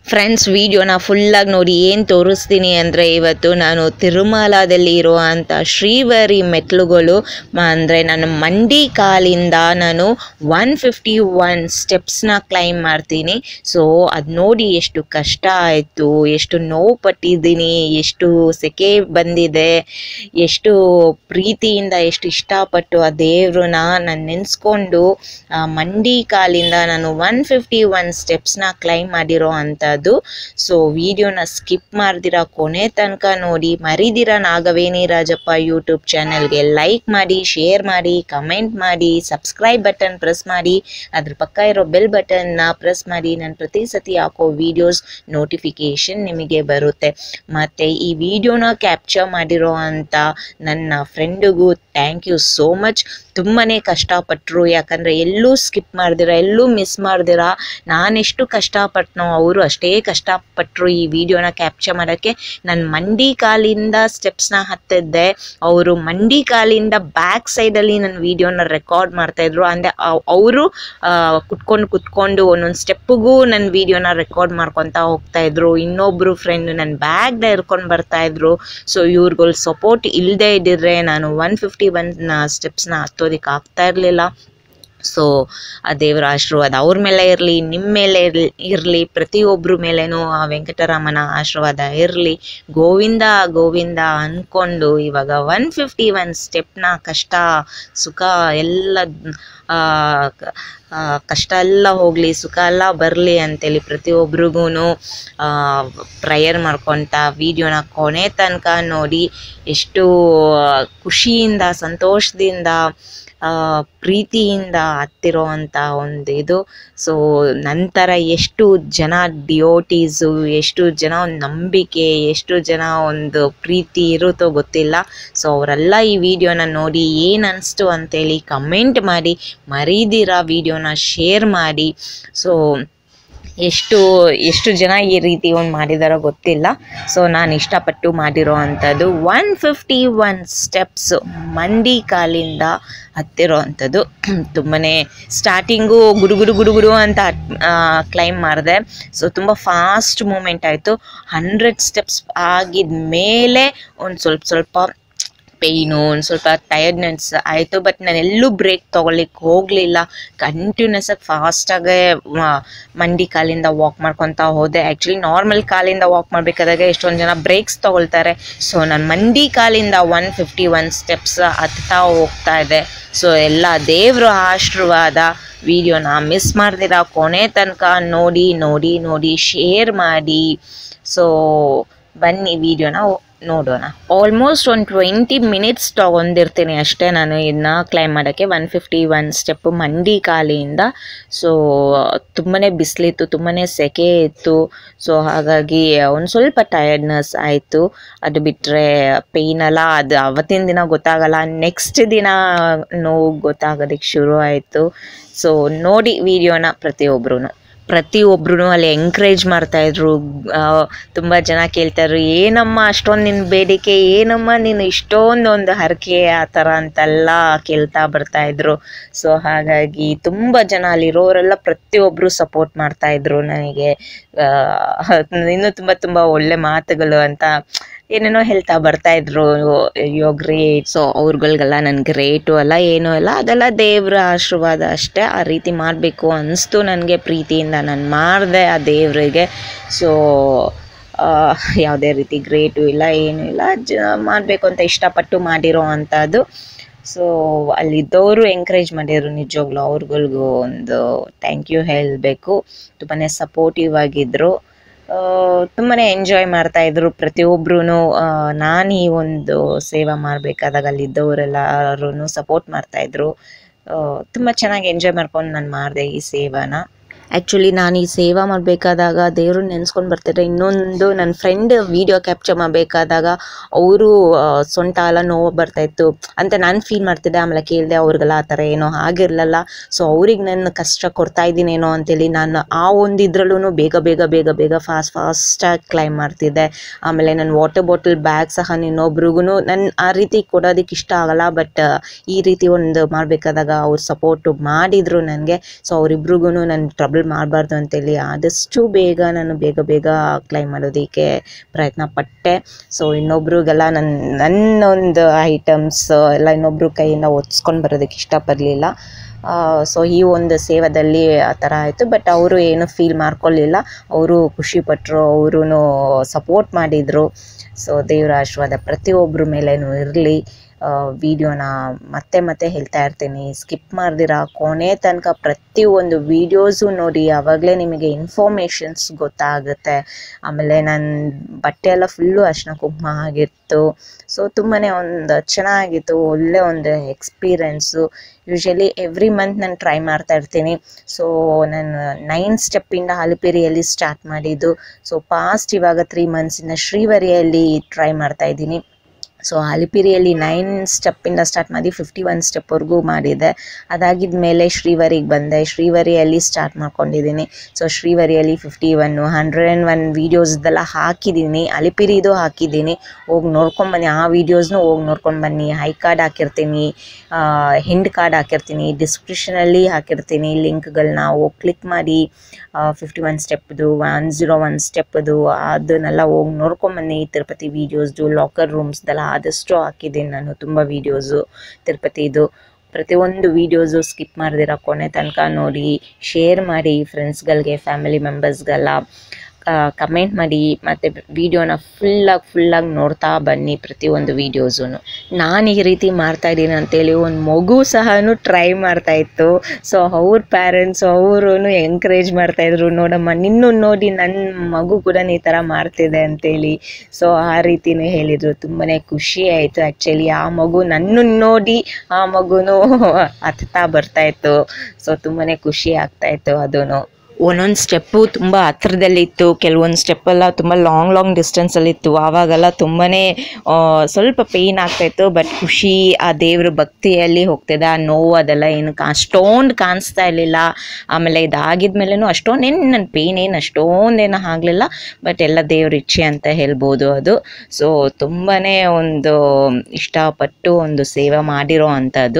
friends ವಿಡಿಯೋನ ಫುಲ್ಲಾಗಿ ನೋಡಿ ಏನು ತೋರಿಸ್ತೀನಿ ಅಂದರೆ ಇವತ್ತು ನಾನು ತಿರುಮಲದಲ್ಲಿ ಇರುವಂಥ ಶ್ರೀವರಿ ಮೆಟ್ಲುಗಳು ಅಂದರೆ ನಾನು ಮಂಡಿ ಕಾಲಿಂದ ನಾನು ಒನ್ ಫಿಫ್ಟಿ ಒನ್ ಸ್ಟೆಪ್ಸ್ನ ಕ್ಲೈಮ್ ಮಾಡ್ತೀನಿ ಸೊ ಅದು ನೋಡಿ ಎಷ್ಟು ಕಷ್ಟ ಆಯಿತು ಎಷ್ಟು ನೋವು ಪಟ್ಟಿದ್ದೀನಿ ಎಷ್ಟು ಸೆಕೆ ಬಂದಿದೆ ಎಷ್ಟು ಪ್ರೀತಿಯಿಂದ ಎಷ್ಟು ಇಷ್ಟಪಟ್ಟು ಆ ದೇವ್ರನ್ನ ನಾನು ನೆನೆಸ್ಕೊಂಡು ಆ ಮಂಡಿ ಕಾಲಿಂದ ನಾನು ಒನ್ ಫಿಫ್ಟಿ ಒನ್ ಸ್ಟೆಪ್ಸ್ನ ಕ್ಲೈಮ್ ಮಾಡಿರೋ ಅಂಥದ್ದು ಸೊ ವಿಡಿಯೋನ ಸ್ಕಿಪ್ ಮಾಡ್ದಿರ ಕೊನೆ ತನಕ ನೋಡಿ ಮರಿದಿರ ನಾಗವೇಣಿ ರಾಜಪ್ಪ ಯೂಟ್ಯೂಬ್ ಚಾನಲ್ಗೆ ಲೈಕ್ ಮಾಡಿ ಶೇರ್ ಮಾಡಿ ಕಮೆಂಟ್ ಮಾಡಿ ಸಬ್ಸ್ಕ್ರೈಬ್ ಬಟನ್ ಪ್ರೆಸ್ ಮಾಡಿ ಅದ್ರ ಪಕ್ಕ ಇರೋ ಬೆಲ್ ಬಟನ್ನ ಪ್ರೆಸ್ ಮಾಡಿ ನಾನು ಪ್ರತಿ ಸತಿ ಹಾಕೋ ವಿಡಿಯೋಸ್ ನೋಟಿಫಿಕೇಶನ್ ನಿಮಗೆ ಬರುತ್ತೆ ಮತ್ತು ಈ ವಿಡಿಯೋನ ಕ್ಯಾಪ್ಚರ್ ಮಾಡಿರೋ ಅಂಥ ನನ್ನ ಫ್ರೆಂಡಿಗೂ ಥ್ಯಾಂಕ್ ಯು ಸೋ ಮಚ್ ತುಂಬಾ ಕಷ್ಟಪಟ್ಟರು ಯಾಕಂದರೆ ಎಲ್ಲೂ ಸ್ಕಿಪ್ ಮಾಡ್ದಿರ ಎಲ್ಲೂ ಮಿಸ್ ಮಾಡ್ದಿರ ನಾನೆಷ್ಟು ಕಷ್ಟಪಟ್ಟನೋ ಅವರು ಅಷ್ಟೇ ಕಷ್ಟಪಟ್ಟರು ಈ ವಿಡಿಯೋನ ಕ್ಯಾಪ್ಚರ್ ಮಾಡೋಕ್ಕೆ ನಾನು ಮಂಡಿ ಕಾಲಿಂದ ಸ್ಟೆಪ್ಸ್ನ ಹತ್ತಿದ್ದೆ ಅವರು ಮಂಡಿ ಕಾಲಿಂದ ಬ್ಯಾಕ್ ಸೈಡಲ್ಲಿ ನನ್ನ ವಿಡಿಯೋನ ರೆಕಾರ್ಡ್ ಮಾಡ್ತಾಯಿದ್ರು ಅಂದರೆ ಅವರು ಕುತ್ಕೊಂಡು ಕುತ್ಕೊಂಡು ಒಂದೊಂದು ಸ್ಟೆಪ್ಪಿಗೂ ನನ್ನ ವಿಡಿಯೋನ ರೆಕಾರ್ಡ್ ಮಾಡ್ಕೊತಾ ಹೋಗ್ತಾ ಇದ್ರು ಇನ್ನೊಬ್ಬರು ಫ್ರೆಂಡ್ ನನ್ನ ಬ್ಯಾಗ್ನ ಹಿಡ್ಕೊಂಡು ಬರ್ತಾಯಿದ್ರು ಸೊ ಇವ್ರುಗಳ ಸಪೋರ್ಟ್ ಇಲ್ಲದೆ ಇದ್ದಿದ್ರೆ ನಾನು ಒನ್ ಫಿಫ್ಟಿ ಒನ್ ಸ್ಟೆಪ್ಸ್ನ ಹತ್ತೋದಕ್ಕೆ ಆಗ್ತಾ ಇರಲಿಲ್ಲ ಸೊ ಆ ದೇವರ ಆಶೀರ್ವಾದ ಅವ್ರ ಮೇಲೆ ಇರಲಿ ನಿಮ್ಮ ಮೇಲೆ ಇರಲಿ ಇರಲಿ ಪ್ರತಿಯೊಬ್ಬರ ಮೇಲೇನೂ ಆ ವೆಂಕಟರಾಮನ ಆಶೀರ್ವಾದ ಇರಲಿ ಗೋವಿಂದ ಗೋವಿಂದ ಅಂದ್ಕೊಂಡು ಇವಾಗ ಒನ್ ಫಿಫ್ಟಿ ಒನ್ ಸ್ಟೆಪ್ನ ಕಷ್ಟ ಸುಖ ಎಲ್ಲ ಆ, ಕ- ಆ, ಕಷ್ಟ ಎಲ್ಲ ಹೋಗಲಿ ಸುಖ ಎಲ್ಲ ಬರಲಿ ಅಂತೇಳಿ ಪ್ರತಿಯೊಬ್ರಿಗೂ ಪ್ರೇಯರ್ ಮಾಡ್ಕೊತ ವಿಡಿಯೋನ ಕೊನೆ ತನಕ ನೋಡಿ ಎಷ್ಟು ಖುಷಿಯಿಂದ ಸಂತೋಷದಿಂದ ಆ, ಪ್ರೀತಿಯಿಂದ ಹತ್ತಿರೋ ಅಂಥ ಒಂದು ಇದು ಸೊ ನಂತರ ಎಷ್ಟು ಜನ ಡಿಯೋಟೀಸು ಎಷ್ಟು ಜನ ಒಂದು ನಂಬಿಕೆ ಎಷ್ಟು ಜನ ಒಂದು ಪ್ರೀತಿ ಇರುತ್ತೋ ಗೊತ್ತಿಲ್ಲ ಸೊ ಅವರೆಲ್ಲ ಈ ವಿಡಿಯೋನ ನೋಡಿ ಏನು ಅನಿಸ್ತು ಅಂತೇಳಿ ಕಮೆಂಟ್ ಮಾಡಿ ಮರೀದಿರ ವಿಡಿಯೋನ ಶೇರ್ ಮಾಡಿ ಸೊ ಎಷ್ಟು ಎಷ್ಟು ಜನ ಈ ರೀತಿ ಒಂದು ಮಾಡಿದಾರೋ ಗೊತ್ತಿಲ್ಲ ಸೊ ನಾನು ಇಷ್ಟಪಟ್ಟು ಮಾಡಿರೋ ಅಂಥದ್ದು ಒನ್ ಫಿಫ್ಟಿ ಒನ್ ಸ್ಟೆಪ್ಸ್ ಮಂಡಿ ಕಾಲಿಂದ ಹತ್ತಿರೋ ಅಂಥದ್ದು ತುಂಬಾ ಸ್ಟಾರ್ಟಿಂಗು ಗುಡು ಗುಡು ಗುಡು ಗುಡು ಅಂತ ಕ್ಲೈಮ್ ಮಾಡಿದೆ ಸೊ ತುಂಬ ಫಾಸ್ಟ್ ಮೂಮೆಂಟ್ ಆಯಿತು ಹಂಡ್ರೆಡ್ ಸ್ಟೆಪ್ಸ್ ಆಗಿದ ಮೇಲೆ ಒಂದು ಸ್ವಲ್ಪ ಸ್ವಲ್ಪ ಪೇಯ್ನು ಒಂದು ಸ್ವಲ್ಪ ಟಯರ್ಡ್ನೆಸ್ ಆಯಿತು ಬಟ್ ನಾನು ಎಲ್ಲೂ ಬ್ರೇಕ್ ತೊಗೊಳ್ಲಿಕ್ಕೆ ಹೋಗಲಿಲ್ಲ ಕಂಟಿನ್ಯೂಸ್ ಆಗಿ ಫಾಸ್ಟಾಗೆ ಮಂಡಿ ಕಾಲಿಂದ ವಾಕ್ ಮಾಡ್ಕೊತಾ ಹೋದೆ ಆ್ಯಕ್ಚುಲಿ ನಾರ್ಮಲ್ ಕಾಲಿಂದ ವಾಕ್ ಮಾಡಬೇಕಾದಾಗ ಎಷ್ಟೊಂದು ಜನ ಬ್ರೇಕ್ಸ್ ತೊಗೊಳ್ತಾರೆ ಸೊ ನಾನು ಮಂಡಿ ಕಾಲಿಂದ ಒನ್ ಫಿಫ್ಟಿ ಒನ್ ಸ್ಟೆಪ್ಸ್ ಹತ್ತಾ ಹೋಗ್ತಾ ಇದೆ ಸೊ ಎಲ್ಲ ದೇವ್ರ ಆಶೀರ್ವಾದ ವಿಡಿಯೋನ ಮಿಸ್ ಮಾಡ್ದಿರ ಕೊನೆ ತನಕ ನೋಡಿ ನೋಡಿ ನೋಡಿ ಶೇರ್ ಮಾಡಿ ಸೊ ಬನ್ನಿ ವಿಡಿಯೋನ ನೋಡೋಣ ಆಲ್ಮೋಸ್ಟ್ ಒಂದು ಟ್ವೆಂಟಿ ಮಿನಿಟ್ಸ್ ತೊಗೊಂಡಿರ್ತೀನಿ ಅಷ್ಟೇ ನಾನು ಇದನ್ನ ಕ್ಲೈಮ್ ಮಾಡೋಕ್ಕೆ ಒನ್ ಫಿಫ್ಟಿ ಒನ್ ಸ್ಟೆಪ್ಪು ಮಂಡಿ ಕಾಲಿಂದ ಸೊ ತುಂಬಾ ಬಿಸಿಲಿತ್ತು ತುಂಬಾ ಸೆಕೆ ಇತ್ತು ಸೊ ಹಾಗಾಗಿ ಒಂದು ಸ್ವಲ್ಪ ಟಯರ್ಡ್ನೆಸ್ ಆಯಿತು ಅದು ಬಿಟ್ಟರೆ ಪೇಯ್ನ್ ಎಲ್ಲ ಅದು ಅವತ್ತಿನ ದಿನ ಗೊತ್ತಾಗಲ್ಲ ನೆಕ್ಸ್ಟ್ ದಿನ ನೋವು ಗೊತ್ತಾಗೋದಕ್ಕೆ ಶುರು ಆಯಿತು ಸೊ ನೋಡಿ ವಿಡಿಯೋನ ಪ್ರತಿಯೊಬ್ಬರೂ ಪ್ರತಿಯೊಬ್ಬರೂ ಅಲ್ಲಿ ಎಂಕರೇಜ್ ಮಾಡ್ತಾಯಿದ್ರು ತುಂಬ ಜನ ಕೇಳ್ತಾಯಿದ್ರು ಏನಮ್ಮ ಅಷ್ಟೊಂದು ನಿನ್ನ ಬೇಡಿಕೆ ಏನಮ್ಮ ನೀನು ಇಷ್ಟೊಂದು ಒಂದು ಹರಕೆ ಆ ಥರ ಅಂತೆಲ್ಲ ಕೇಳ್ತಾ ಬರ್ತಾಯಿದ್ರು ಸೊ ಹಾಗಾಗಿ ತುಂಬ ಜನ ಅಲ್ಲಿರೋರೆಲ್ಲ ಪ್ರತಿಯೊಬ್ಬರು ಸಪೋರ್ಟ್ ಮಾಡ್ತಾಯಿದ್ರು ನನಗೆ ಆ, ಇನ್ನೂ ತುಂಬ ತುಂಬ ಒಳ್ಳೆ ಮಾತುಗಳು ಅಂತ ಏನೇನೋ ಹೇಳ್ತಾ ಬರ್ತಾ ಇದ್ರು ಯೋ ಗ್ರೇಟ್ ಸೊ ಅವ್ರುಗಳಿಗೆಲ್ಲ ನನ್ ಗ್ರೇಟು ಅಲ್ಲ ಏನೂ ಅಲ್ಲ ಅದೆಲ್ಲ ದೇವ್ರ ಆಶೀರ್ವಾದ ಅಷ್ಟೇ ಆ ರೀತಿ ಮಾಡಬೇಕು ಅನಿಸ್ತು ನನಗೆ ಪ್ರೀತಿಯಿಂದ ನಾನು ಮಾಡಿದೆ ಆ ದೇವರಿಗೆ ಸೊ ಯಾವುದೇ ರೀತಿ ಗ್ರೇಟು ಇಲ್ಲ ಏನೂ ಇಲ್ಲ ಜ ಮಾಡಬೇಕು ಅಂತ ಇಷ್ಟಪಟ್ಟು ಮಾಡಿರೋ ಅಂಥದ್ದು ಸೊ ಅಲ್ಲಿದ್ದವರು ಎಂಕರೇಜ್ ಮಾಡಿದ್ರು ನಿಜವಾಗ್ಲೂ ಅವ್ರುಗಳಿಗೂ ಒಂದು ಥ್ಯಾಂಕ್ ಯು ಹೇಳಬೇಕು ತುಂಬಾ ಸಪೋರ್ಟಿವ್ ಆಗಿದ್ದರು ತುಂಬಾ ಎಂಜಾಯ್ ಮಾಡ್ತಾ ಇದ್ರು ಪ್ರತಿಯೊಬ್ಬರೂ ನಾನು ಈ ಒಂದು ಸೇವೆ ಮಾಡಬೇಕಾದಾಗ ಅಲ್ಲಿದ್ದವರೆಲ್ಲರೂ ಸಪೋರ್ಟ್ ಮಾಡ್ತಾಯಿದ್ರು ತುಂಬ ಚೆನ್ನಾಗಿ ಎಂಜಾಯ್ ಮಾಡ್ಕೊಂಡು ನಾನು ಮಾಡಿದೆ ಈ ಸೇವೆನ ಆ್ಯಕ್ಚುಲಿ ನಾನು ಈ ಸೇವೆ ಮಾಡಬೇಕಾದಾಗ ದೇವ್ರು ನೆನೆಸ್ಕೊಂಡು ಬರ್ತಿದ್ರೆ ಇನ್ನೊಂದು ನನ್ನ ಫ್ರೆಂಡ್ ವಿಡಿಯೋ ಕ್ಯಾಪ್ಚರ್ ಮಾಡಬೇಕಾದಾಗ ಅವರು ಸೊಂಟ ಎಲ್ಲ ನೋವು ಬರ್ತಾಯಿತ್ತು ಅಂತ ನಾನು ಫೀಲ್ ಮಾಡ್ತಿದ್ದೆ ಆಮೇಲೆ ಕೇಳಿದೆ ಅವ್ರಿಗೆಲ್ಲ ಆ ಥರ ಏನೋ ಆಗಿರಲಿಲ್ಲ ಸೊ ಅವ್ರಿಗೆ ನಾನು ಕಷ್ಟ ಕೊಡ್ತಾ ಇದ್ದೀನೇನೋ ಅಂತೇಳಿ ನಾನು ಆ ಒಂದು ಇದ್ರಲ್ಲೂ ಬೇಗ ಬೇಗ ಬೇಗ ಬೇಗ ಫಾಸ್ಟ್ ಫಾಸ್ಟಾಗಿ ಕ್ಲೈಮ್ ಮಾಡ್ತಿದ್ದೆ ಆಮೇಲೆ ನನ್ನ ವಾಟರ್ ಬಾಟಲ್ ಬ್ಯಾಗ್ ಸಹ ಇನ್ನೊಬ್ರಿಗೂ ನನ್ನ ಆ ರೀತಿ ಕೊಡೋದಕ್ಕೆ ಇಷ್ಟ ಆಗಲ್ಲ ಬಟ್ ಈ ರೀತಿ ಒಂದು ಮಾಡಬೇಕಾದಾಗ ಅವ್ರು ಸಪೋರ್ಟು ಮಾಡಿದರು ನನಗೆ ಸೊ ಅವರಿಬ್ರಿಗೂ ನನ್ನ ಟ್ರಬಲ್ ಟ್ರಬಲ್ ಮಾಡಬಾರ್ದು ಅಂತೇಳಿ ಆದಷ್ಟು ಬೇಗ ನಾನು ಬೇಗ ಬೇಗ ಕ್ಲೈಮ್ ಮಾಡೋದಕ್ಕೆ ಪ್ರಯತ್ನ ಪಟ್ಟೆ ಸೊ ಇನ್ನೊಬ್ರಿಗೆಲ್ಲ ನನ್ನ ನನ್ನೊಂದು ಐಟಮ್ಸ್ ಎಲ್ಲ ಇನ್ನೊಬ್ರ ಕೈಯಿಂದ ಒತ್ಸ್ಕೊಂಡು ಬರೋದಕ್ಕೆ ಇಷ್ಟಪಡಲಿಲ್ಲ ಸೊ ಈ ಒಂದು ಸೇವದಲ್ಲಿ ಆ ಥರ ಆಯಿತು ಬಟ್ ಅವರು ಏನು ಫೀಲ್ ಮಾಡ್ಕೊಳ್ಳಿಲ್ಲ ಅವರು ಖುಷಿಪಟ್ಟರು ಅವರು ಸಪೋರ್ಟ್ ಮಾಡಿದರು ಸೊ ದೇವರ ಆಶೀರ್ವಾದ ಪ್ರತಿಯೊಬ್ಬರ ಮೇಲೇನೂ ಇರಲಿ ವಿಡಿಯೋನ ಮತ್ತೆ ಮತ್ತೆ ಹೇಳ್ತಾ ಇರ್ತೀನಿ ಸ್ಕಿಪ್ ಮಾಡ್ದಿರ ಕೊನೆ ತನಕ ಪ್ರತಿಯೊಂದು ವೀಡಿಯೋಸು ನೋಡಿ ಆವಾಗಲೇ ನಿಮಗೆ ಇನ್ಫಾರ್ಮೇಷನ್ಸ್ ಗೊತ್ತಾಗುತ್ತೆ ಆಮೇಲೆ ನನ್ನ ಬಟ್ಟೆ ಎಲ್ಲ ಫುಲ್ಲು ಅರ್ಶಿನ ಕುಂಕುಮ ಆಗಿತ್ತು ಸೊ ತುಂಬಾ ಒಂದು ಚೆನ್ನಾಗಿತ್ತು ಒಳ್ಳೆ ಒಂದು ಎಕ್ಸ್ಪೀರಿಯೆನ್ಸು ಯೂಶಲಿ ಎವ್ರಿ ಮಂತ್ ನಾನು ಟ್ರೈ ಮಾಡ್ತಾ ಇರ್ತೀನಿ ಸೊ ನಾನು ನೈನ್ ಸ್ಟೆಪ್ಪಿಂದ ಅಲಿಪಿರಿಯಲ್ಲಿ ಸ್ಟಾರ್ಟ್ ಮಾಡಿದ್ದು ಸೊ ಪಾಸ್ಟ್ ಇವಾಗ ತ್ರೀ ಮಂತ್ಸಿಂದ ಶ್ರೀವರಿಯಲ್ಲಿ ಟ್ರೈ ಮಾಡ್ತಾ ಇದ್ದೀನಿ ಸೊ ಅಲಿಪಿರಿಯಲ್ಲಿ ನೈನ್ ಸ್ಟೆಪ್ಪಿಂದ ಸ್ಟಾರ್ಟ್ ಮಾಡಿ ಫಿಫ್ಟಿ ಒನ್ ಸ್ಟೆಪ್ವರೆಗೂ ಮಾಡಿದೆ ಅದಾಗಿದ ಮೇಲೆ ಶ್ರೀವರಿಗೆ ಬಂದೆ ಶ್ರೀವರಿಯಲ್ಲಿ ಸ್ಟಾರ್ಟ್ ಮಾಡ್ಕೊಂಡಿದ್ದೀನಿ ಸೊ ಶ್ರೀವರಿಯಲ್ಲಿ fifty one hundred and one ವೀಡಿಯೋಸ್ದೆಲ್ಲ ಹಾಕಿದ್ದೀನಿ ಅಲಿಪಿರಿದು ಹಾಕಿದ್ದೀನಿ ಹೋಗಿ ನೋಡ್ಕೊಂಬನ್ನಿ ಆ ವೀಡಿಯೋಸ್ನು ಹೋಗಿ ನೋಡ್ಕೊಂಡು ಬನ್ನಿ ಹೈ ಕಾರ್ಡ್ ಹಾಕಿರ್ತೀನಿ ಹಿಂಡ್ ಕಾರ್ಡ್ ಹಾಕಿರ್ತೀನಿ ಡಿಸ್ಕ್ರಿಪ್ಷನಲ್ಲಿ ಹಾಕಿರ್ತೀನಿ ಲಿಂಕ್ಗಳನ್ನ ಹೋಗಿ ಕ್ಲಿಕ್ ಮಾಡಿ ಫಿಫ್ಟಿ ಒನ್ ಸ್ಟೆಪ್ದು ಒನ್ ಜೀರೋ ಒನ್ ಸ್ಟೆಪ್ದು ಅದನ್ನೆಲ್ಲ ಹೋಗಿ ನೋಡ್ಕೊಂಬನ್ನಿ ತಿರುಪತಿ ವೀಡಿಯೋಸ್ದು ಲಾಕರ್ ರೂಮ್ಸ್ದೆಲ್ಲ ಆದಷ್ಟು ಹಾಕಿದ್ದೀನಿ ನಾನು ತುಂಬ ವೀಡಿಯೋಸು ತಿರುಪತಿದು ಪ್ರತಿಯೊಂದು ವೀಡಿಯೋಸು ಸ್ಕಿಪ್ ಮಾಡ್ದಿರ ಕೊನೆ ತನಕ ನೋಡಿ ಶೇರ್ ಮಾಡಿ ಫ್ರೆಂಡ್ಸ್ಗಳಿಗೆ ಫ್ಯಾಮಿಲಿ ಮೆಂಬರ್ಸ್ಗೆಲ್ಲ ಕಮೆಂಟ್ ಮಾಡಿ ಮತ್ತು ವೀಡಿಯೋನ ಫುಲ್ಲಾಗಿ ಫುಲ್ಲಾಗಿ ನೋಡ್ತಾ ಬನ್ನಿ ಪ್ರತಿಯೊಂದು ವೀಡಿಯೋಸು ನಾನು ಈ ರೀತಿ ಮಾಡ್ತಾ ಇದ್ದೀನಿ ಅಂತೇಳಿ ಒಂದು ಮಗು ಸಹ ಟ್ರೈ ಮಾಡ್ತಾ ಇತ್ತು ಸೊ ಅವ್ರ ಪ್ಯಾರೆಂಟ್ಸ್ ಅವರು ಎಂಕರೇಜ್ ಮಾಡ್ತಾಯಿದ್ರು ನೋಡಮ್ಮ ನಿನ್ನೂ ನೋಡಿ ನನ್ನ ಮಗು ಕೂಡ ಈ ಥರ ಮಾಡ್ತಿದೆ ಅಂತೇಳಿ ಸೊ ಆ ರೀತಿನೂ ಹೇಳಿದರು ತುಂಬಾ ಖುಷಿ ಆಯಿತು ಆ್ಯಕ್ಚುಲಿ ಆ ಮಗು ನನ್ನನ್ನು ನೋಡಿ ಆ ಮಗುನೂ ಹತ್ತಾ ಬರ್ತಾಯಿತ್ತು ಸೊ ತುಂಬಾ ಖುಷಿ ಆಗ್ತಾಯಿತ್ತು ಅದೂ ಒಂದೊಂದು ಸ್ಟೆಪ್ಪು ತುಂಬ ಹತ್ರದಲ್ಲಿತ್ತು ಕೆಲವೊಂದು ಸ್ಟೆಪ್ಪೆಲ್ಲ ತುಂಬ ಲಾಂಗ್ ಲಾಂಗ್ ಡಿಸ್ಟೆನ್ಸಲ್ಲಿತ್ತು ಆವಾಗೆಲ್ಲ ತುಂಬಾ ಸ್ವಲ್ಪ ಪೇಯ್ನ್ ಆಗ್ತಾಯಿತ್ತು ಬಟ್ ಖುಷಿ ಆ ದೇವ್ರ ಭಕ್ತಿಯಲ್ಲಿ ಹೋಗ್ತಿದ್ದೆ ಆ ನೋವು ಅದೆಲ್ಲ ಏನು ಅಷ್ಟೊಂದು ಕಾಣಿಸ್ತಾ ಇರಲಿಲ್ಲ ಆಮೇಲೆ ಇದಾಗಿದ ಮೇಲೂ ಅಷ್ಟೊಂದೇನು ನನ್ನ ಪೇಯ್ನ್ ಏನು ಅಷ್ಟೊಂದೇನು ಆಗಲಿಲ್ಲ ಬಟ್ ಎಲ್ಲ ದೇವ್ರ ಇಚ್ಛೆ ಅಂತ ಹೇಳ್ಬೋದು ಅದು ಸೊ ತುಂಬಾ ಒಂದು ಇಷ್ಟಪಟ್ಟು ಒಂದು ಸೇವೆ ಮಾಡಿರೋ ಅಂಥದ್ದು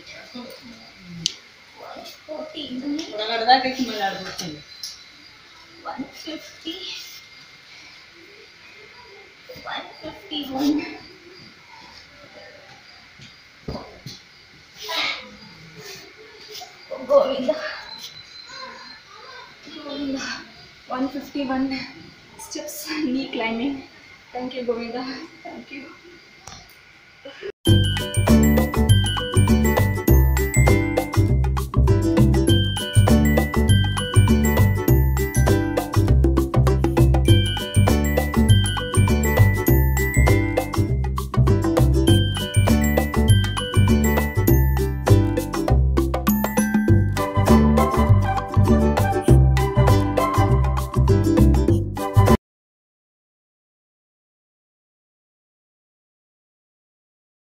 one fifty one fifty one Govinda Govinda one fifty one steps ನೀ climbing thank you Govinda thank you